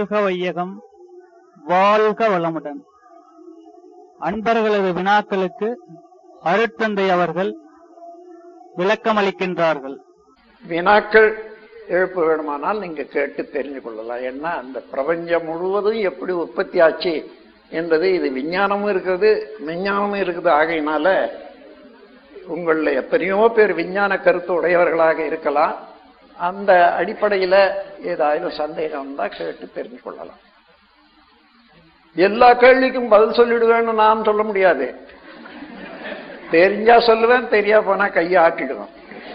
வாழ்க வையகம் வாழ்க வளமுடன் அன்பர்களது வினாக்களுக்கு அருட்தந்தை அவர்கள் விளக்கமளிக்கின்றார்கள் வினாக்கள் எழுப்ப வேணுமானால் நீங்க கேட்டு தெரிஞ்சு கொள்ளலாம் ஏன்னா அந்த பிரபஞ்சம் முழுவதும் எப்படி உற்பத்தி ஆச்சு என்பது இது விஞ்ஞானமும் இருக்குது விஞ்ஞானமும் இருக்குது ஆகையினால உங்கள எத்தனையோ பேர் விஞ்ஞான கருத்து உடையவர்களாக இருக்கலாம் அந்த அடிப்படையில ஏதாயிலும் சந்தேகம் இருந்தா கேட்டு தெரிஞ்சு கொள்ளலாம் எல்லா கேள்விக்கும் பதில் சொல்லிடுவேன்னு நான் சொல்ல முடியாது தெரிஞ்சா சொல்லுவேன் தெரியா போனா கையை ஆட்டிடுவேன்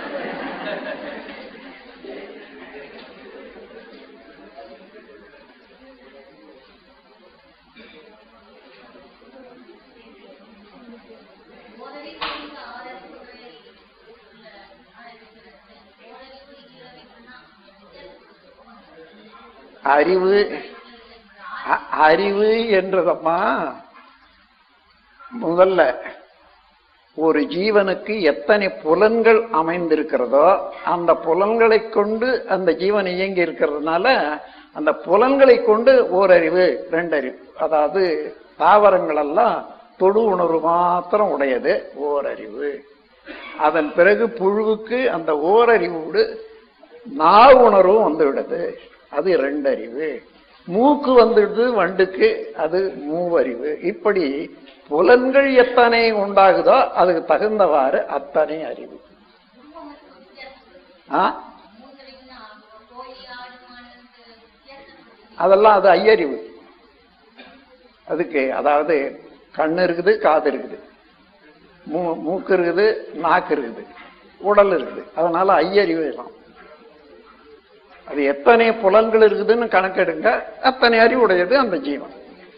அறிவு அ- அறிவு என்றதம்மா முதல்ல ஒரு ஜீவனுக்கு எத்தனை புலன்கள் அமைந்திருக்கிறதோ அந்த புலன்களை கொண்டு அந்த ஜீவன் இயங்கி இருக்கிறதுனால அந்த புலன்களை கொண்டு ஓரறிவு ரெண்டறிவு அதாவது தாவரங்கள் எல்லாம் தொடு உணர்வு மாத்திரம் உடையது ஓரறிவு அதன் பிறகு புழுவுக்கு அந்த ஓரறிவோடு நாவு உணர்வும் வந்து விடுது அது ரெண்டறிவு மூக்கு வந்துடுது வண்டுக்கு அது மூவறிவு இப்படி புலன்கள் எத்தனை உண்டாகுதோ அதுக்கு தகுந்தவாறு அத்தனை அறிவு ஆ? அதெல்லாம் அது ஐயறிவு அதுக்கு அதாவது கண்ணு இருக்குது காது இருக்குது மூ மூக்கு இருக்குது நாக்கு இருக்குது உடல் இருக்குது அதனால ஐயறிவு எல்லாம் அது எத்தனை புலன்கள் இருக்குதுன்னு கணக்கெடுங்க அத்தனை அறிவுடையது அந்த ஜீவன்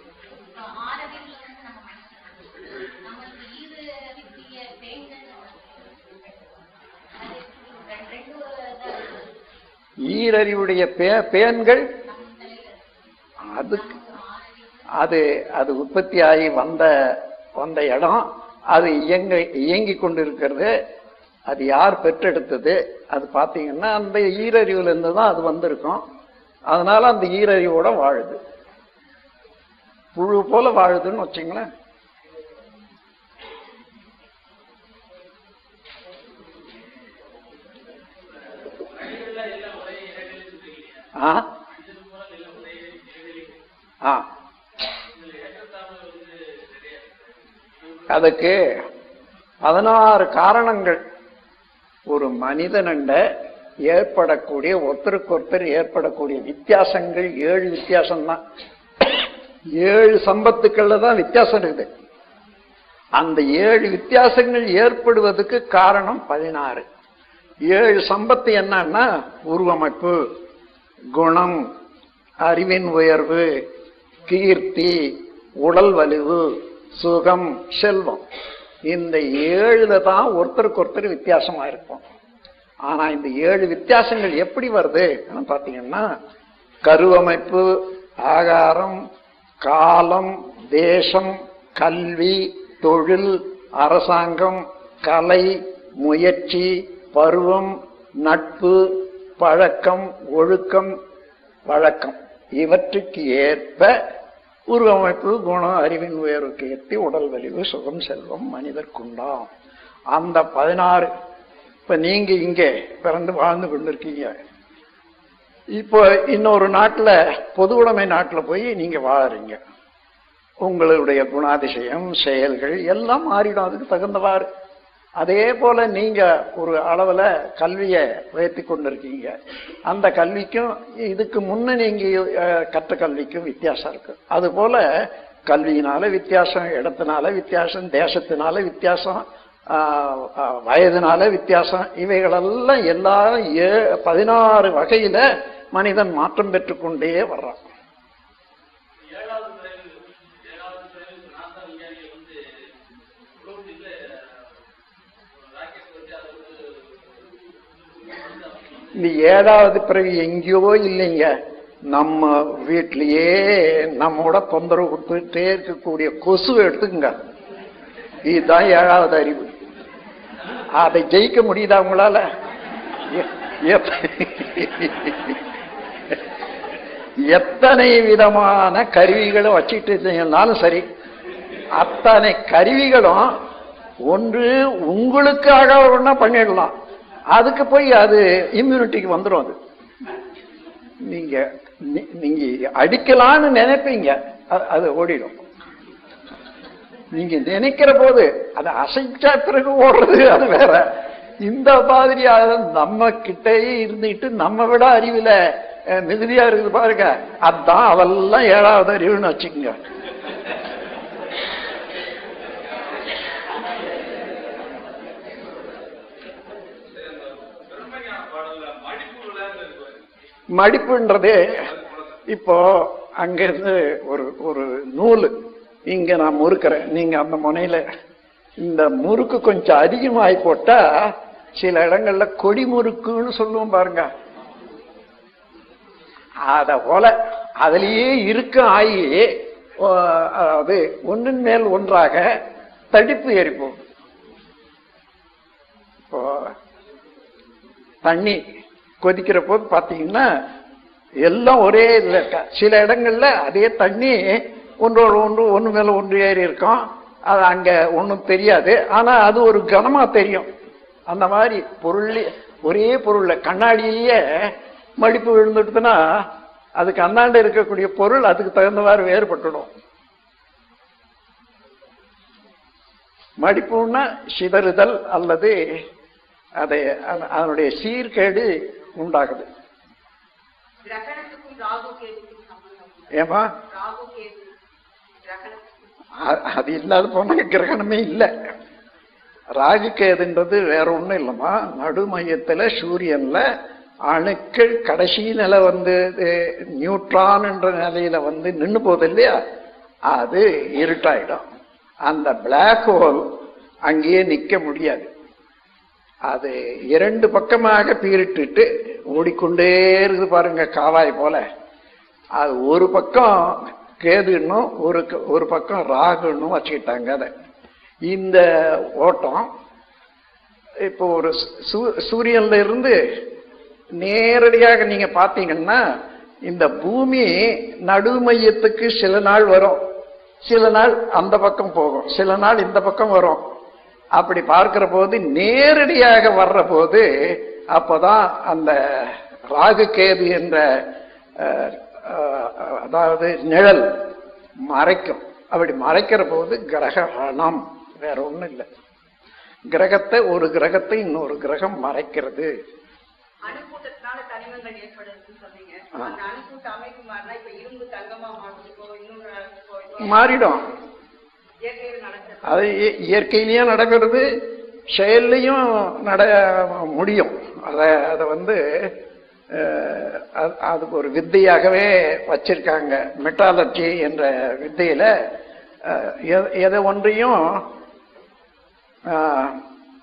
ஈரறிவுடைய பே- பேன்கள் அதுக்கு அது அது உற்பத்தி ஆகி வந்த வந்த இடம் அது இயங்க இயங்கி கொண்டிருக்கிறது அது யார் பெற்றெடுத்தது அது பார்த்தீங்கன்னா அந்த ஈரறிவுல இருந்து தான் அது வந்திருக்கும் அதனால அந்த ஈரறிவோட வாழுது புழு போல வாழுதுன்னு வச்சுங்களேன் ஆ ஆ அதுக்கு பதினாறு காரணங்கள் ஒரு மனிதனண்ட ஏற்படக்கூடிய ஒருத்தருக்கொருத்தர் ஏற்படக்கூடிய வித்தியாசங்கள் ஏழு வித்தியாசம் தான் ஏழு சம்பத்துக்கள்ல தான் வித்தியாசம் இருக்குது அந்த ஏழு வித்தியாசங்கள் ஏற்படுவதற்கு காரணம் பதினாறு ஏழு சம்பத்து என்னன்னா உருவமைப்பு குணம் அறிவின் உயர்வு கீர்த்தி உடல் வலிவு சுகம் செல்வம் இந்த ஏழுல தான் ஒருத்தருக்கு ஒருத்தர் வித்தியாசமா இருப்போம் ஆனா இந்த ஏழு வித்தியாசங்கள் எப்படி வருது பாத்தீங்கன்னா கருவமைப்பு ஆகாரம் காலம் தேசம் கல்வி தொழில் அரசாங்கம் கலை முயற்சி பருவம் நட்பு பழக்கம் ஒழுக்கம் வழக்கம் இவற்றுக்கு ஏற்ப உருவமைப்பு குணம் அறிவின் உயர்வுக்கு ஏற்றி உடல் வலிவு சுகம் செல்வம் மனிதர்க்குண்டாம் அந்த பதினாறு இப்ப நீங்க இங்கே பிறந்து வாழ்ந்து கொண்டிருக்கீங்க இப்போ இன்னொரு நாட்டுல பொது உடைமை நாட்டுல போய் நீங்க வாழறீங்க உங்களுடைய குணாதிசயம் செயல்கள் எல்லாம் மாறிடும் அதுக்கு தகுந்தவாறு அதே போல நீங்க ஒரு அளவுல கல்வியை உயர்த்தி கொண்டிருக்கீங்க அந்த கல்விக்கும் இதுக்கு முன்ன நீங்க அஹ், கற்ற கல்விக்கும் வித்தியாசம் இருக்கு அது போல கல்வியினால வித்தியாசம் இடத்தினால வித்தியாசம் தேசத்தினால வித்தியாசம் ஆஹ், ஆஹ், வயதினால வித்தியாசம் இவைகளெல்லாம் எல்லாரும் ஏ பதினாறு வகையில மனிதன் மாற்றம் பெற்றுக்கொண்டே வர்றான் இந்த ஏழாவது பிறகு எங்கேயோ இல்லைங்க நம்ம வீட்டிலேயே நம்மோட தொந்தரவு கொடுத்துட்டே இருக்கக்கூடிய கொசுவை எடுத்துக்கங்க இதுதான் ஏழாவது அறிவு அதை ஜெயிக்க முடியுதா உங்களால எ- எத்த- எத்தனை விதமான கருவிகளை வச்சுட்டு இருந்தீங்கன்னாலும் சரி அத்தனை கருவிகளும் ஒன்று உங்களுக்காக ஒன்றா பண்ணிடலாம் அதுக்கு போய் அது இம்யூனிட்டிக்கு வந்துடும் அது நீங்க நீ- நீங்க அடிக்கலான்னு நினைப்பீங்க அ- அது ஓடிடும் நீங்க நினைக்கிற போது அதை அசைச்சா பிறகு ஓடுறது அது வேற இந்த மாதிரியாக நம்ம கிட்டயே இருந்துட்டு நம்ம விட அறிவுல அஹ், மிகுதியா இருக்குது பாருங்க அதான் அதெல்லாம் ஏழாவது அறிவுன்னு வச்சுக்கோங்க மடிப்புன்றது இப்போ அங்கிருந்து ஒரு ஒரு நூல் இங்க நான் முறுக்கிறேன் நீங்க அந்த முனையில இந்த முறுக்கு கொஞ்சம் அதிகமாகி போட்டா சில இடங்கள்ல கொடி முறுக்குன்னு சொல்லுவோம் பாருங்க அத போல அதுலயே இருக்க ஆகி ஓ, அதாவது ஒன்றின் மேல் ஒன்றாக தடிப்பு ஏறிப்போம் இப்போ தண்ணி கொதிக்கிற போது பாத்தீங்கன்னா எல்லாம் ஒரே இதுல இருக்கா சில இடங்கள்ல அதே தண்ணி ஒன்றோடு ஒன்று ஒன்று மேல ஒன்று ஏறி இருக்கும் அது அங்க ஒன்றும் தெரியாது ஆனா அது ஒரு கனமா தெரியும் அந்த மாதிரி பொருள் ஒரே பொருள்ல கண்ணாடியிலேயே மடிப்பு விழுந்துட்டுதுன்னா அதுக்கு அந்தாண்ட இருக்கக்கூடிய பொருள் அதுக்கு தகுந்தவாறு வேறுபட்டுடும் மடிப்புன்னா சிதறுதல் அல்லது அதை அத- அதனுடைய சீர்கேடு உண்டாகுது கிரகணத்துக்கும் ராகு கேதுக்கும் சம்பந்தம் ஏமா ராகு கேது கிரகணத்துக்கும் அ- அது இல்லாத போன கிரகணமே இல்லை ராகு கேதுன்றது வேற ஒண்ணும் இல்லைம்மா நடுமையத்துல சூரியன்ல அணுக்கள் கடைசி நிலை வந்து இது நியூட்ரான் என்ற நிலையில வந்து நின்னு போகுது இல்லையா அது இருட்டாயிடும் அந்த பிளாக் ஹோல் அங்கேயே நிக்க முடியாது அது இரண்டு பக்கமாக பீரிட்டுட்டு ஓடிக்கொண்டே இருக்குது பாருங்க காவாய் போல அது ஒரு பக்கம் கேதுன்னும் ஒரு க- ஒரு பக்கம் ராகுன்னும் வச்சுக்கிட்டாங்க அதை இந்த ஓட்டம் இப்போ ஒரு சூ- சூரியன்ல இருந்து நேரடியாக நீங்க பார்த்தீங்கன்னா இந்த பூமி நடுமையத்துக்கு சில நாள் வரும் சில நாள் அந்த பக்கம் போகும் சில நாள் இந்த பக்கம் வரும் அப்படி பார்க்கிற போது நேரடியாக வர்ற போது அப்பதான் அந்த ராகு கேது என்ற அஹ், அஹ், அதாவது நிழல் மறைக்கும் அப்படி மறைக்கிற போது கிரகணம் வேற ஒண்ணும் இல்லை கிரகத்தை ஒரு கிரகத்தை இன்னொரு கிரகம் மறைக்கிறது அணுக்கூட்டத்தினால தனிமங்கள் ஏற்படுதுன்னு சொன்னீங்க ஆ. அந்த அணுக்கூட்ட அமைப்பு மாறினா இப்ப இரும்பு தங்கமா மாறுறதுக்கோ இன்னொரு அளவுக்கோ ஏதோ மாறிடும் இயற்கையில் நடக்கிறது அது இய- இயற்கையிலயும் நடக்கிறது செயல்லையும் நட முடியும் அதை அதை வந்து அஹ், அது- அதுக்கு ஒரு வித்தையாகவே வச்சிருக்காங்க மெட்டாலர்ஜி என்ற வித்தையில அஹ், எ- எதை ஒன்றையும் அஹ்,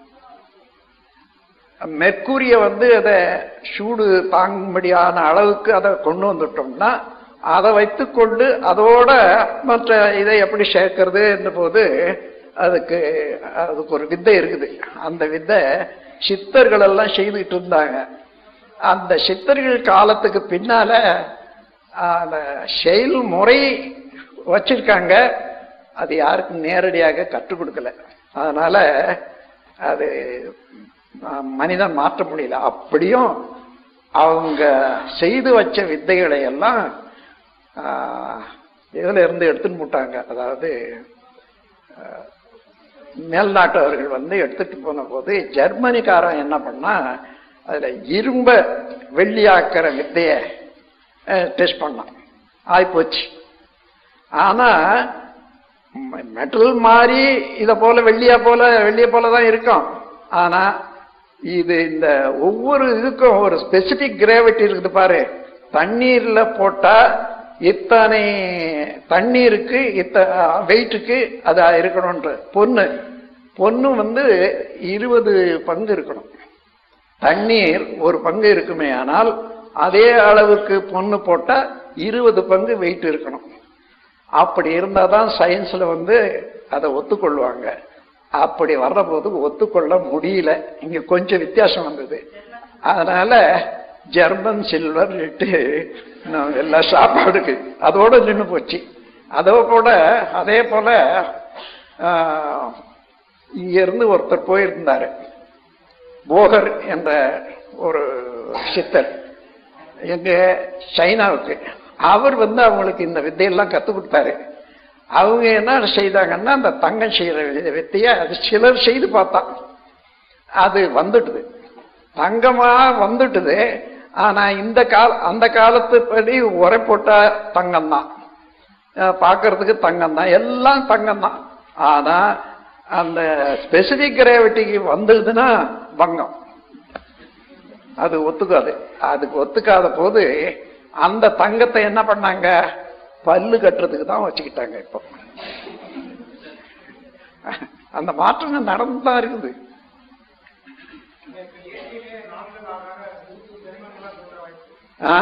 மெர்க்குரிய வந்து அதை சூடு தாங்கும்படியான அளவுக்கு அதை கொண்டு வந்துட்டோம்னா அதை வைத்துக்கொண்டு அதோட மற்ற இதை எப்படி சேர்க்கிறது என்ற போது அதுக்கு அதுக்கு ஒரு வித்தை இருக்குது அந்த வித்தை சித்தர்கள் எல்லாம் செய்துட்டு இருந்தாங்க அந்த சித்தர்கள் காலத்துக்கு பின்னால அந்த செயல்முறை வச்சிருக்காங்க அது யாருக்கும் நேரடியாக கற்றுக் கொடுக்கல அதனால அது அஹ், மனிதன் மாற்ற முடியல அப்படியும் அவங்க செய்து வச்ச வித்தைகளை எல்லாம் ஆஹ், இதுல இருந்து எடுத்துன்னு போட்டாங்க அதாவது அஹ், மேல்நாட்டவர்கள் வந்து எடுத்துட்டு போன போது ஜெர்மனிக்காரன் என்ன பண்ணா அதுல இரும்ப வெள்ளியாக்குற வித்தைய டெஸ்ட் பண்ணான் ஆயிப்போச்சு ஆனா மெட்டல் மாதிரி இத போல வெள்ளியா போல வெள்ளிய போல தான் இருக்கும் ஆனா இது இந்த ஒவ்வொரு இதுக்கும் ஒரு ஸ்பெசிபிக் கிராவிட்டி இருக்குது பாரு தண்ணீர்ல போட்டா இத்தனை தண்ணீருக்கு இத்த வெயிட்டுக்கு அது இருக்கணும்ன்ற பொண்ணு பொண்ணு வந்து இருபது பங்கு இருக்கணும் தண்ணீர் ஒரு பங்கு இருக்குமே ஆனால் அதே அளவுக்கு பொண்ணு போட்டா இருபது பங்கு வெயிட் இருக்கணும் அப்படி இருந்தாதான் சயின்ஸ்ல வந்து அதை ஒத்துக்கொள்வாங்க அப்படி வர்ற போது ஒத்துக்கொள்ள முடியல இங்க கொஞ்சம் வித்தியாசம் வந்தது அதனால ஜெர்மன் சில்வர் எல்லா சாப்பாடுக்கு அதோட நின்று போச்சு அதோ கூட அதே போல ஆஹ், இங்க இருந்து ஒருத்தர் போயிருந்தாரு போகர் என்ற ஒரு சித்தர் எங்க சைனாவுக்கு அவர் வந்து அவங்களுக்கு இந்த வித்தையெல்லாம் கற்றுக் கொடுத்தாரு அவங்க என்ன செய்தாங்கன்னா அந்த தங்கம் செய்யற வித்தைய அது சிலர் செய்து பார்த்தா அது வந்துட்டுது தங்கமா வந்துட்டுது ஆனா இந்த கால அந்த காலத்துப்படி உரை போட்டா தங்கம் தான் பார்க்கறதுக்கு தங்கம் தான் எல்லாம் தங்கம் தான் ஆனா அந்த ஸ்பெசிபிக் கிராவிட்டிக்கு வந்ததுன்னா பங்கம் அது ஒத்துக்காது அதுக்கு ஒத்துக்காத போது அந்த தங்கத்தை என்ன பண்ணாங்க பல்லு கட்டுறதுக்கு தான் வச்சுக்கிட்டாங்க இப்போ அந்த மாற்றங்கள் நடந்து தான் இருக்குது ஆ?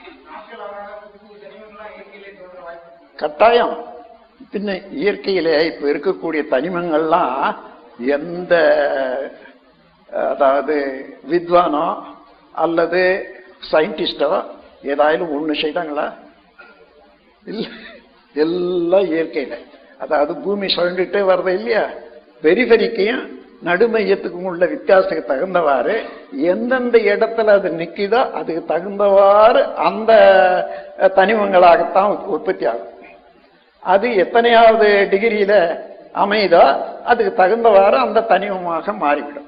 கட்டாயம் பின்ன இயற்கையிலே இப்ப இருக்கக்கூடிய தனிமங்கள்லாம் எந்த அதாவது வித்வானோ அல்லது சயின்டிஸ்டோ ஏதாயாலும் ஒண்ணு செய்தாங்களா இல்ல எல்லாம் இயற்கையில அதாவது பூமி சுழண்டுட்டே வர்றது இல்லையா பெரிஃபெரிக்கையும் நடுமையத்துக்கும் உள்ள வித்தியாசத்துக்கு தகுந்தவாறு எந்தெந்த இடத்துல அது நிக்குதோ அதுக்கு தகுந்தவாறு அந்த அஹ், தனிமங்களாகத்தான் உத்- உற்பத்தி ஆகும் அது எத்தனையாவது டிகிரியில அமையுதோ அதுக்கு தகுந்தவாறு அந்த தனிமமாக மாறிவிடும்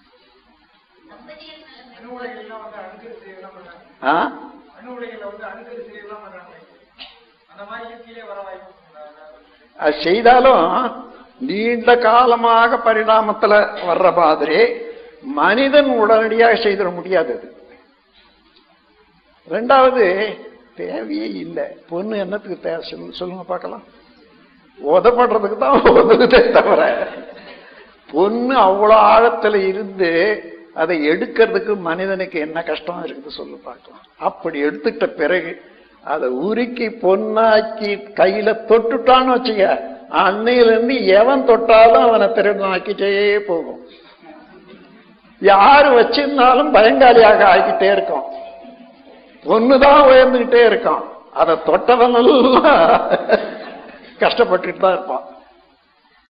ஆ? அது செய்தாலும் நீண்ட காலமாக பரிணாமத்துல வர்ற மாதிரி மனிதன் உடனடியாக செய்திட முடியாது அது ரெண்டாவது தேவையே இல்லை பொண்ணு என்னத்துக்கு தேவை சொல்லு- சொல்லுங்க பார்க்கலாம் உதப்படுறதுக்கு தான் உதவுதே தவிர பொண்ணு அவ்வளவு ஆழத்துல இருந்து அதை எடுக்கிறதுக்கு மனிதனுக்கு என்ன கஷ்டம் இருக்குது சொல்லு பார்க்கலாம் அப்படி எடுத்துட்ட பிறகு அதை உருக்கி பொண்ணாக்கி கையில தொட்டுட்டான்னு வச்சுக்க அன்னையில இருந்து எவன் தொட்டாலும் அவனை திருநாக்கிட்டே போகும் யாரு வச்சிருந்தாலும் பயங்காலியாக ஆகிக்கிட்டே இருக்கும் பொண்ணுதான் உயர்ந்துகிட்டே இருக்கான் அதை தொட்டவனெல்லாம் கஷ்டப்பட்டுட்டு தான் இருப்பான்